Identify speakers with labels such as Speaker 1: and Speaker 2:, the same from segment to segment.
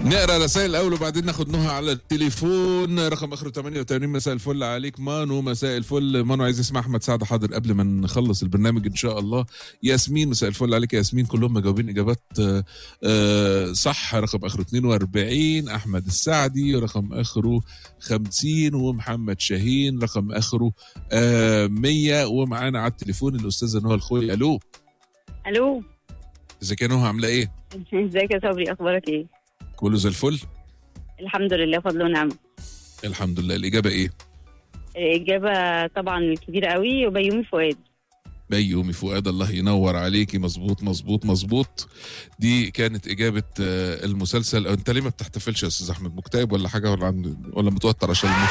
Speaker 1: نقرا رسائل الاول وبعدين ناخد نهى على التليفون رقم اخره 88 مساء الفل عليك مانو مساء الفل مانو عايز يسمع احمد سعد حاضر قبل ما نخلص البرنامج ان شاء الله ياسمين مساء الفل عليك يا ياسمين كلهم مجاوبين اجابات آه، آه، صح رقم اخره 42 احمد السعدي رقم اخره 50 ومحمد شاهين رقم اخره آه، 100 ومعانا على التليفون الاستاذه نهى الخوي الو
Speaker 2: الو
Speaker 1: ازيك يا نهى عامله ايه
Speaker 2: ازيك يا صبري اخبارك ايه
Speaker 1: كله زي الفل
Speaker 2: الحمد لله فضل ونعمه
Speaker 1: الحمد لله الاجابه ايه
Speaker 2: الاجابه طبعا الكبيره قوي وبيومي فؤاد
Speaker 1: بيومي فؤاد الله ينور عليكي مظبوط مظبوط مظبوط دي كانت إجابة آه، المسلسل أنت ليه ما بتحتفلش يا أستاذ أحمد مكتئب ولا حاجة ولا عند ولا متوتر عشان الموت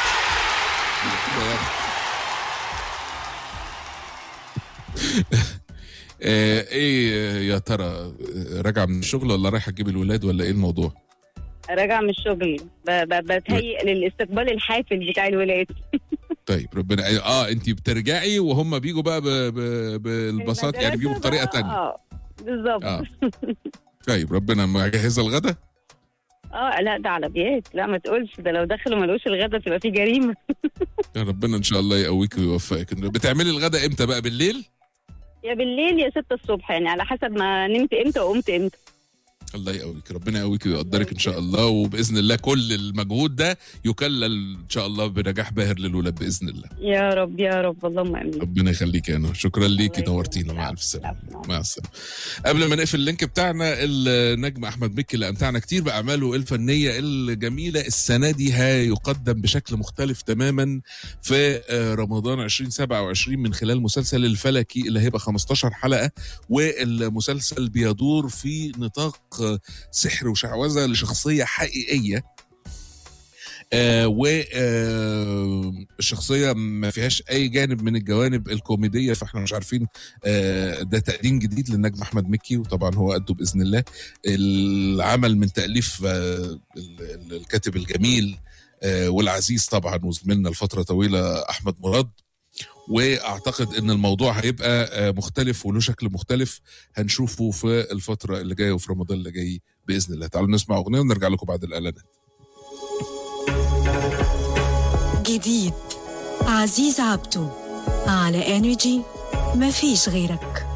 Speaker 1: آه، ايه يا ترى آه، راجعه من الشغل ولا رايحه تجيب الولاد ولا ايه الموضوع؟
Speaker 2: راجع من الشغل ب- ب- بتهيئ للاستقبال الحافل بتاع الولاد
Speaker 1: طيب ربنا اه انت بترجعي وهم بيجوا بقى ب... ب... بالبساط يعني بيجوا بطريقه
Speaker 2: المدرسة
Speaker 1: تانية
Speaker 2: اه بالظبط
Speaker 1: اه طيب ربنا مجهزه الغدا
Speaker 2: اه لا ده على بيات لا ما تقولش ده لو دخلوا ملوش الغدا تبقى في جريمه
Speaker 1: يا ربنا ان شاء الله يقويك ويوفقك بتعملي الغدا امتى بقى بالليل
Speaker 2: يا بالليل يا ستة الصبح يعني على حسب ما نمت امتى وقمت امتى
Speaker 1: الله يقويك ربنا يقويك ويقدرك ان شاء الله وباذن الله كل المجهود ده يكلل ان شاء الله بنجاح باهر للولاد باذن الله
Speaker 2: يا رب يا رب اللهم امين
Speaker 1: ربنا يخليك يا نور شكرا ليكي
Speaker 2: الله
Speaker 1: نورتينا مع
Speaker 2: يخليك.
Speaker 1: الف سلامه
Speaker 2: العفو.
Speaker 1: مع السلامه قبل ما نقفل اللينك بتاعنا النجم احمد مكي اللي امتعنا كتير باعماله الفنيه الجميله السنه دي هيقدم بشكل مختلف تماما في آه، رمضان 2027 من خلال مسلسل الفلكي اللي هيبقى 15 حلقه والمسلسل بيدور في نطاق آه، سحر وشعوذه لشخصيه حقيقيه آه والشخصيه ما فيهاش اي جانب من الجوانب الكوميديه فاحنا مش عارفين آه ده تقديم جديد للنجم احمد مكي وطبعا هو قده باذن الله العمل من تاليف آه ال- ال- الكاتب الجميل آه والعزيز طبعا وزميلنا لفتره طويله احمد مراد واعتقد ان الموضوع هيبقى آه، مختلف وله شكل مختلف هنشوفه في الفتره اللي جايه وفي رمضان اللي جاي باذن الله تعالوا نسمع اغنيه ونرجع لكم بعد الاعلانات
Speaker 3: جديد عزيز عبده على انرجي مفيش غيرك